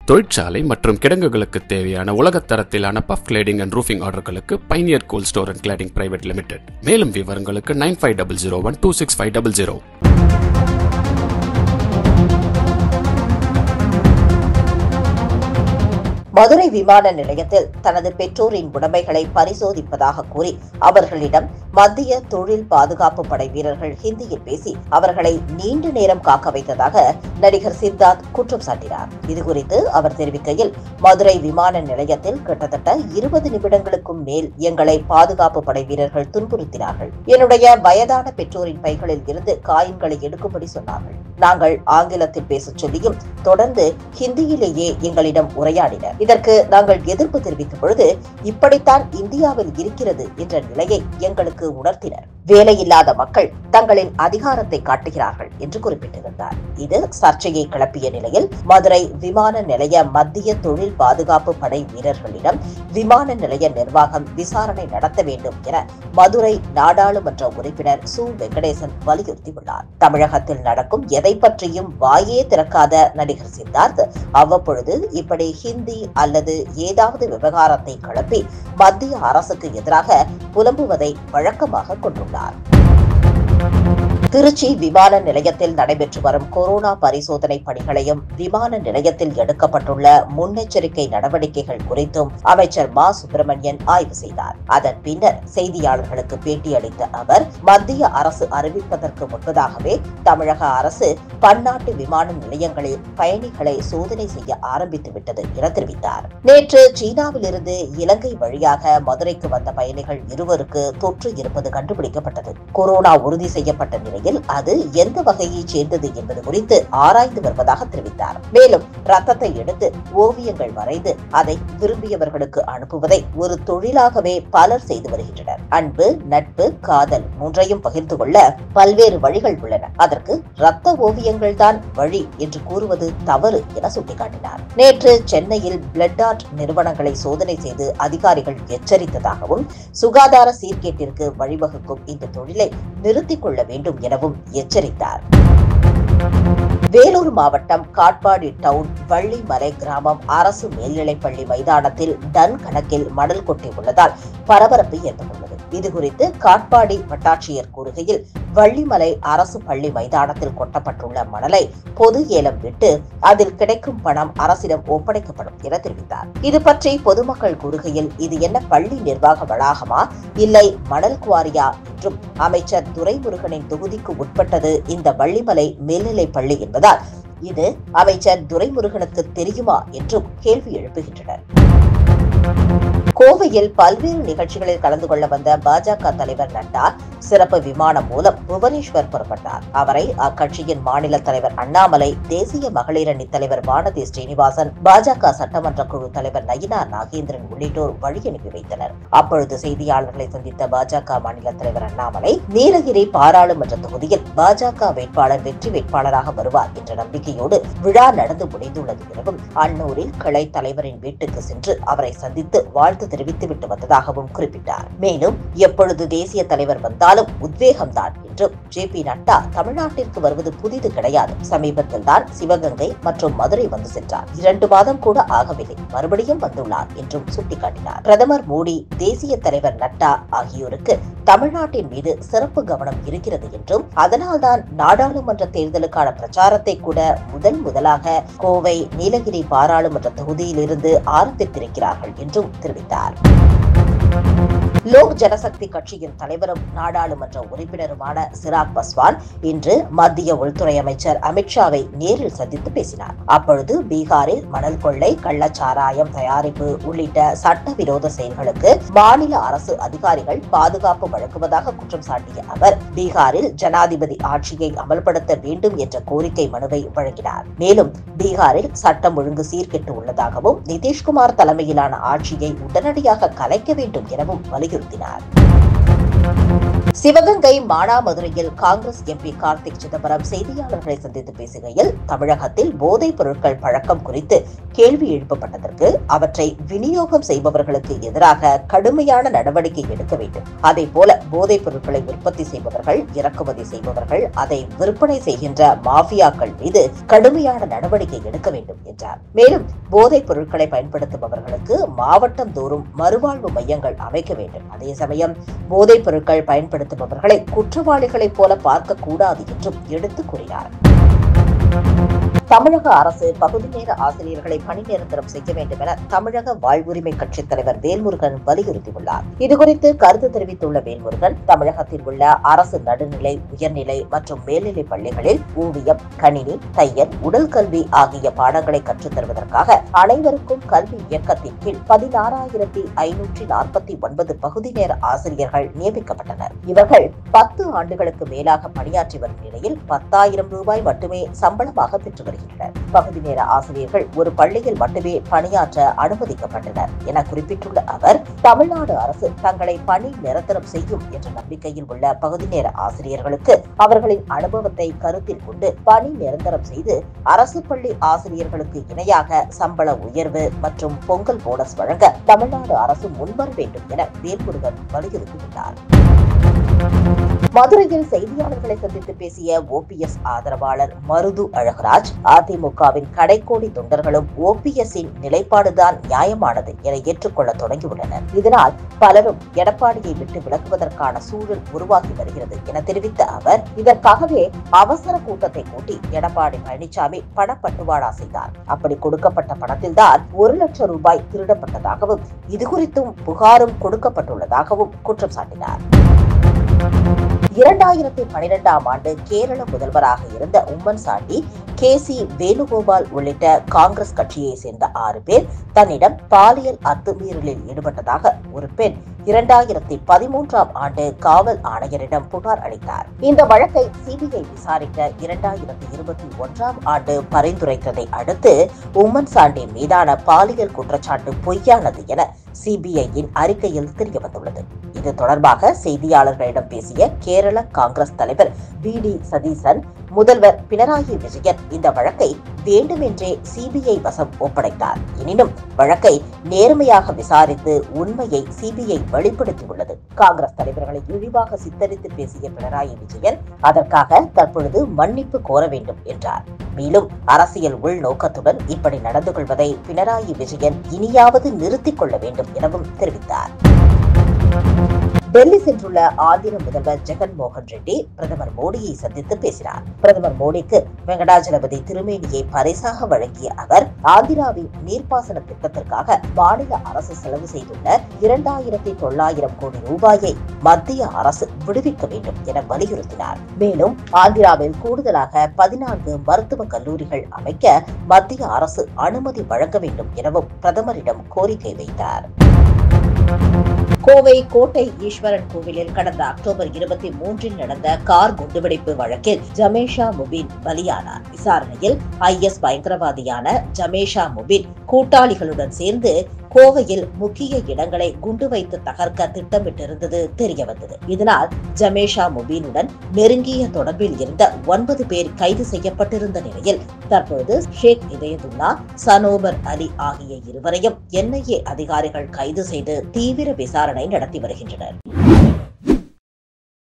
தொழிற்சாலை மற்றும் கிடங்குகளுக்கு தேவையான உலகத் தரத்திலான பஃப் கிளேடிங் அண்ட் ரூஃபிங் ஆர்டர்களுக்கு Pioneer Coal Store and Cladding Private Limited மேலும் விவரங்களுக்கு nine five double zero one two six five double zero Madurai விமான நிலையத்தில் தனது பெற்றோரின் உடைமைகளை பரிசோதிப்பதாக கூறி அவர்களிடம் மத்திய தொழில் பாதுகாப்பு படை வீரர்கள் ஹிந்தியில் பேசி அவர்களை நீண்ட நேரம் காக்க வைத்ததாக நடிகர் சித்தார்த் குற்றம் சாட்டினார் இதுகுறித்து அவர் தெரிவிக்கையில் மதுரை விமான நிலையத்தில் கிட்டத்தட்ட இருபது நிமிடங்களுக்கும் மேல் எங்களை பாதுகாப்பு படை வீரர்கள் துன்புறுத்தினார்கள் என்னுடைய வயதான பெற்றோரின் பைகளில் இருந்து காயின்களை எடுக்கும்படி சொன்னார்கள் நாங்கள் ஆங்கிலத்தில் பேசச் சொல்லியும் தொடர்ந்து ஹிந்தியிலேயே எங்களிடம் உரையாடினர் இதற்கு நாங்கள் எதிர்ப்பு தெரிவிக்கும் பொழுது இப்படித்தான் இந்தியாவில் இருக்கிறது என்ற நிலையை எங்களுக்கு உணர்த்தினர் வேலையில்லாத மக்கள் தங்களின் அதிகாரத்தை காட்டுகிறார்கள் என்று குறிப்பிட்டிருந்தார் இது சர்ச்சையை கிளப்பிய நிலையில் மதுரை விமான நிலைய மத்திய தொழில் பாதுகாப்பு படை வீரர்களிடம் விமான நிலைய நிர்வாகம் விசாரணை நடத்த வேண்டும் என மதுரை நாடாளுமன்ற உறுப்பினர் சு வெங்கடேசன் வலியுறுத்தியுள்ளார் தமிழகத்தில் நடக்கும் எதை பற்றியும் வாயே திறக்காத நடிகர் சித்தார்த் அவ்வப்பொழுது இப்படி ஹிந்தி அல்லது ஏதாவது விவகாரத்தை கிளப்பி மத்திய அரசுக்கு எதிராக புலம்புவதை வழக்கமாக கொண்டுள்ளார் திருச்சி விமான நிலையத்தில் நடைபெற்று வரும் கொரோனா பரிசோதனை பணிகளையும் விமான நிலையத்தில் எடுக்கப்பட்டுள்ள முன்னெச்சரிக்கை நடவடிக்கைகள் குறித்தும் அமைச்சர் மா சுப்பிரமணியன் ஆய்வு செய்தார் அதன் பின்னர் செய்தியாளர்களுக்கு பேட்டியளித்த அவர் மத்திய அரசு அறிவிப்பதற்கு முன்பதாகவே தமிழக அரசு பன்னாட்டு விமான நிலையங்களில் பயணிகளை சோதனை செய்ய ஆரம்பித்து விட்டது என தெரிவித்தார் நேற்று சீனாவிலிருந்து இலங்கை வழியாக மதுரைக்கு வந்த பயணிகள் இருவருக்கு தொற்று இருப்பது கண்டுபிடிக்கப்பட்டது கொரோனா உறுதி செய்யப்பட்ட நிலையில் அது எந்த வகையைச் சேர்ந்தது என்பது குறித்து ஆராய்ந்து வருவதாக தெரிவித்தார் மேலும் ரத்தத்தை எடுத்து ஓவியங்கள் வரைந்து அதை விரும்பியவர்களுக்கு அனுப்புவதை ஒரு தொழிலாகவே பலர் செய்து வருகின்றனர் அன்பு நட்பு காதல் மூன்றையும் பகிர்ந்து கொள்ள பல்வேறு வழிகள் உள்ளன அதற்கு ரத்த ஓவியங்கள் தான் வழி என்று கூறுவது தவறு என சுட்டிக்காட்டினார் நேற்று சென்னையில் பிளட் ஆர்ட் நிறுவனங்களை சோதனை செய்து அதிகாரிகள் எச்சரித்ததாகவும் சுகாதார சீர்கேட்டிற்கு வழிவகுக்கும் இந்த தொழிலை நிறுத்திக் கொள்ள வேண்டும் எனவும் எச்சரித்தார் வேலூர் மாவட்டம் காட்பாடி டவுன் வள்ளிமலை கிராமம் அரசு மேல்நிலைப்பள்ளி மைதானத்தில் டன் கணக்கில் மணல் கொட்டி உள்ளதால் பரபரப்பு ஏற்பட்டுள்ளது இதுகுறித்து காட்பாடி வட்டாட்சியர் கூறுகையில் வள்ளிமலை அரசு பள்ளி மைதானத்தில் கொட்டப்பட்டுள்ள மணலை பொது ஏலம் விட்டு அதில் கிடைக்கும் பணம் அரசிடம் ஒப்படைக்கப்படும் என தெரிவித்தார் இது பற்றி பொதுமக்கள் கூறுகையில் இது என்ன பள்ளி நிர்வாக வளாகமா இல்லை மணல் குவாரியா என்றும் அமைச்சர் துரைமுருகனின் தொகுதிக்கு உட்பட்டது இந்த வள்ளிமலை மேல்நிலைப் பள்ளி என்பதால் இது அமைச்சர் துரைமுருகனுக்கு தெரியுமா என்றும் கேள்வி எழுப்புகின்றனர் கோவையில் பல்வேறு நிகழ்ச்சிகளில் கலந்து கொள்ள வந்த பாஜக தலைவர் நட்டா சிறப்பு விமானம் மூலம் புவனேஸ்வர் புறப்பட்டார் அவரை அக்கட்சியின் மாநில தலைவர் அண்ணாமலை தேசிய மகளிர் அணி தலைவர் வானதி ஸ்ரீனிவாசன் பாஜக சட்டமன்ற குழு தலைவர் நயினா நாகேந்திரன் உள்ளிட்டோர் வழி அனுப்பி வைத்தனர் அப்பொழுது செய்தியாளர்களை சந்தித்த பாஜக மாநில தலைவர் அண்ணாமலை நீலகிரி பாராளுமன்ற தொகுதியில் பாஜக வேட்பாளர் வெற்றி வேட்பாளராக வருவார் என்ற நம்பிக்கையோடு விழா நடந்து முடிந்துள்ளது எனவும் அன்னூரில் கிளை தலைவரின் வீட்டுக்கு சென்று அவரை சந்தித்து வாழ்த்து தெரிவித்துவிட்டு வந்ததாகவும் குறிப்பிட்டார் மேலும் எப்பொழுது தேசிய தலைவர் வந்தாலும் உத்வேகம்தான் என்றும் ஜே பி நட்டா தமிழ்நாட்டிற்கு வருவது புதிது கிடையாது சமீபத்தில் தான் சிவகங்கை மற்றும் மதுரை வந்து சென்றார் இரண்டு மாதம் கூட ஆகவில்லை மறுபடியும் வந்துள்ளார் என்றும் சுட்டிக்காட்டினார் பிரதமர் மோடி தேசிய தலைவர் நட்டா ஆகியோருக்கு தமிழ்நாட்டின் மீது சிறப்பு கவனம் இருக்கிறது என்றும் அதனால்தான் நாடாளுமன்ற தேர்தலுக்கான பிரச்சாரத்தை கூட முதன் முதலாக கோவை நீலகிரி பாராளுமன்ற தொகுதியிலிருந்து ஆரம்பித்திருக்கிறார்கள் என்றும் தெரிவித்தார் லோக் ஜனசக்தி கட்சியின் தலைவரும் நாடாளுமன்ற உறுப்பினருமான சிராக் பஸ்வான் இன்று மத்திய உள்துறை அமைச்சர் அமித்ஷாவை நேரில் சந்தித்து பேசினார் அப்பொழுது பீகாரில் மணல் கொள்ளை கள்ளச்சாராயம் தயாரிப்பு உள்ளிட்ட சட்டவிரோத செயல்களுக்கு மாநில அரசு அதிகாரிகள் பாதுகாப்பு வழங்குவதாக குற்றம் சாட்டிய அவர் பீகாரில் ஜனாதிபதி ஆட்சியை அமல்படுத்த வேண்டும் என்ற கோரிக்கை மனுவை வழங்கினார் மேலும் பீகாரில் சட்டம் ஒழுங்கு சீர்கெட்டு உள்ளதாகவும் நிதிஷ்குமார் தலைமையிலான ஆட்சியை உடனடியாக கலைக்க வேண்டும் எனவும் வலியுறுத்தினார் சிவகங்கை மானாமதுரையில் காங்கிரஸ் எம்பி கார்த்திக் சிதம்பரம் செய்தியாளர்களை சந்தித்து பேசுகையில் தமிழகத்தில் போதைப் பொருட்கள் பழக்கம் குறித்து கேள்வி எழுப்பப்பட்டதற்கு அவற்றை விநியோகம் செய்பவர்களுக்கு எதிராக கடுமையான நடவடிக்கை எடுக்க வேண்டும் அதேபோல போதைப் பொருட்களை உற்பத்தி செய்பவர்கள் இறக்குமதி செய்பவர்கள் அதை விற்பனை செய்கின்ற மாஃபியாக்கள் மீது கடுமையான நடவடிக்கை எடுக்க வேண்டும் என்றார் மேலும் போதைப் பொருட்களை பயன்படுத்துபவர்களுக்கு மாவட்டம் தோறும் மறுவாழ்வு மையங்கள் அமைக்க வேண்டும் அதே சமயம் போதைப் பொருட்கள் பயன்படுத்துபவர்களை குற்றவாளிகளைப் போல பார்க்க கூடாது என்றும் எடுத்துக் கூறினார் தமிழக அரசு பகுதி நேர ஆசிரியர்களை பணி நிரந்தரம் செய்ய வேண்டும் என தமிழக வாழ்வுரிமை கட்சித் தலைவர் வேல்முருகன் வலியுறுத்தியுள்ளார் இதுகுறித்து கருத்து தெரிவித்துள்ள வேல்முருகன் தமிழகத்தில் உள்ள அரசு நடுநிலை உயர்நிலை மற்றும் மேல்நிலை பள்ளிகளில் ஊதியம் கணினி தையல் உடல் கல்வி ஆகிய பாடங்களை கற்றுத் தருவதற்காக அனைவருக்கும் கல்வி இயக்கத்தின் கீழ் பதினாறாயிரத்தி ஐநூற்றி நாற்பத்தி ஒன்பது பகுதி நேர ஆசிரியர்கள் நியமிக்கப்பட்டனர் இவர்கள் பத்து ஆண்டுகளுக்கு மேலாக பணியாற்றி வரும் நிலையில் பத்தாயிரம் ரூபாய் மட்டுமே சம்பளமாக பெற்று வருகின்றனர் பகுதி நேர ஆசிரியர்கள் ஒரு பள்ளியில் மட்டுமே பணியாற்ற அனுமதிக்கப்பட்டனர் என குறிப்பிட்டுள்ள அவர் தமிழ்நாடு அரசு தங்களை பணி நிரந்தரம் செய்யும் என்ற நம்பிக்கையில் உள்ள பகுதி நேர ஆசிரியர்களுக்கு அவர்களின் அனுபவத்தை கருத்தில் கொண்டு பணி நிரந்தரம் செய்து அரசு பள்ளி ஆசிரியர்களுக்கு இணையாக சம்பள உயர்வு மற்றும் பொங்கல் போனஸ் வழங்க தமிழ்நாடு அரசு முன்வர வேண்டும் என வேல்முருகன் வலியுறுத்தியுள்ளார் மதுரையில் செய்தியாளர்களை சந்தித்து பேசிய ஓபிஎஸ் ஆதரவாளர் மருது அழகராஜ் அதிமுகவின் கடைக்கோடி தொண்டர்களும் ஓபிஎஸ்ஸின் நிலைப்பாடுதான் நியாயமானது என ஏற்றுக்கொள்ள தொடங்கியுள்ளனர் இதனால் பலரும் எடப்பாடியை விட்டு விலகுவதற்கான சூழல் உருவாகி வருகிறது என தெரிவித்த அவர் இதற்காகவே அவசர கூட்டத்தை கூட்டி எடப்பாடி பழனிசாமி பணப்பட்டுவாடா செய்தார் அப்படி கொடுக்கப்பட்ட பணத்தில்தான் ஒரு லட்சம் ரூபாய் திருடப்பட்டதாகவும் இதுகுறித்தும் புகாரும் கொடுக்கப்பட்டுள்ளதாகவும் குற்றம் சாட்டினார் இரண்டாயிரத்தி பனிரெண்டாம் ஆண்டு கேரள முதல்வராக இருந்த உம்மன் சாண்டி கே சி வேணுகோபால் உள்ளிட்ட காங்கிரஸ் கட்சியை சேர்ந்த ஆறு பேர் தன்னிடம் பாலியல் அத்துமீறலில் ஈடுபட்டதாக ஒரு பெண் இரண்டாயிரத்தி பதிமூன்றாம் ஆண்டு காவல் ஆணையரிடம் புகார் அளித்தார் இந்த வழக்கை சிபிஐ விசாரிக்க இரண்டாயிரத்தி இருபத்தி ஒன்றாம் ஆண்டு பரிந்துரைத்ததை அடுத்து உம்மன் சாண்டி மீதான பாலியல் குற்றச்சாட்டு பொய்யானது என சிபிஐயின் அறிக்கையில் தெரியவந்துள்ளது இது தொடர்பாக செய்தியாளர்களிடம் பேசிய கேரள காங்கிரஸ் தலைவர் வி டி சதீசன் முதல்வர் பினராயி விஜயன் இந்த வழக்கை வேண்டுமென்றே சிபிஐ வசம் ஒப்படைத்தார் எனினும் வழக்கை நேர்மையாக விசாரித்து உண்மையை சிபிஐ வெளிப்படுத்தியுள்ளது காங்கிரஸ் தலைவர்களை இழிவாக சித்தரித்து பேசிய பினராயி விஜயன் அதற்காக தற்பொழுது மன்னிப்பு கோர வேண்டும் என்றார் மேலும் அரசியல் உள்நோக்கத்துடன் இப்படி நடந்து கொள்வதை பினராயி விஜயன் இனியாவது நிறுத்திக் கொள்ள வேண்டும் எனவும் தெரிவித்தார் டெல்லி சென்றுள்ள ஆந்திர முதல்வர் ஜெகன் மோகன் ரெட்டி பிரதமர் மோடியை சந்தித்து பேசினார் பிரதமர் மோடிக்கு வெங்கடாஜலபதி திருமேனியை பரிசாக வழங்கிய அவர் ஆந்திராவின் நீர்ப்பாசன திட்டத்திற்காக மாநில அரசு செலவு செய்துள்ள இரண்டாயிரத்தி தொள்ளாயிரம் கோடி ரூபாயை மத்திய அரசு விடுவிக்க வேண்டும் என வலியுறுத்தினார் மேலும் ஆந்திராவில் கூடுதலாக பதினான்கு மருத்துவக் கல்லூரிகள் அமைக்க மத்திய அரசு அனுமதி வழங்க வேண்டும் எனவும் பிரதமரிடம் கோரிக்கை வைத்தார் கோவை கோட்டை ஈஸ்வரன் கோவிலில் கடந்த அக்டோபர் இருபத்தி மூன்றில் நடந்த கார் குண்டுவெடிப்பு வழக்கில் ஜமேஷா முபின் பலியானார் விசாரணையில் ஐஎஸ் பயங்கரவாதியான ஜமேஷா முபின் கூட்டாளிகளுடன் சேர்ந்து கோவையில் முக்கிய இடங்களை குண்டு வைத்து தகர்க்க திட்டமிட்டிருந்தது தெரியவந்தது இதனால் ஜமேஷா முபீனுடன் நெருங்கிய தொடர்பில் இருந்த ஒன்பது பேர் கைது செய்யப்பட்டிருந்த நிலையில் தற்போது ஷேக் இதயதுல்லா சனோபர் அலி ஆகிய இருவரையும் என்ஐஏ அதிகாரிகள் கைது செய்து தீவிர விசாரணை நடத்தி வருகின்றனர்